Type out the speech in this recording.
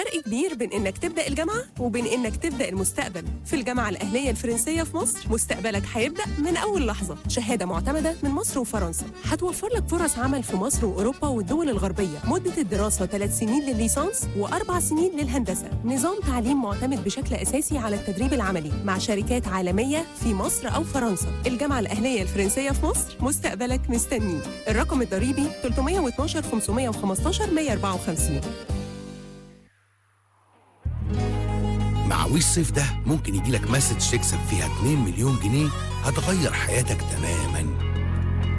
فرق كبير بين انك تبدا الجامعه وبين انك تبدا المستقبل في الجامعه الاهليه الفرنسيه في مصر مستقبلك هيبدا من اول لحظه شهاده معتمده من مصر وفرنسا هتوفر لك فرص عمل في مصر واوروبا والدول الغربيه مده الدراسه 3 سنين للليسانس واربع سنين للهندسه نظام تعليم معتمد بشكل اساسي على التدريب العملي مع شركات عالميه في مصر او فرنسا الجامعه الاهليه الفرنسيه في مصر مستقبلك مستنيك الرقم الضريبي 312 515 154 مع وي الصيف ده ممكن يجيلك مسج تكسب فيها 2 مليون جنيه هتغير حياتك تماما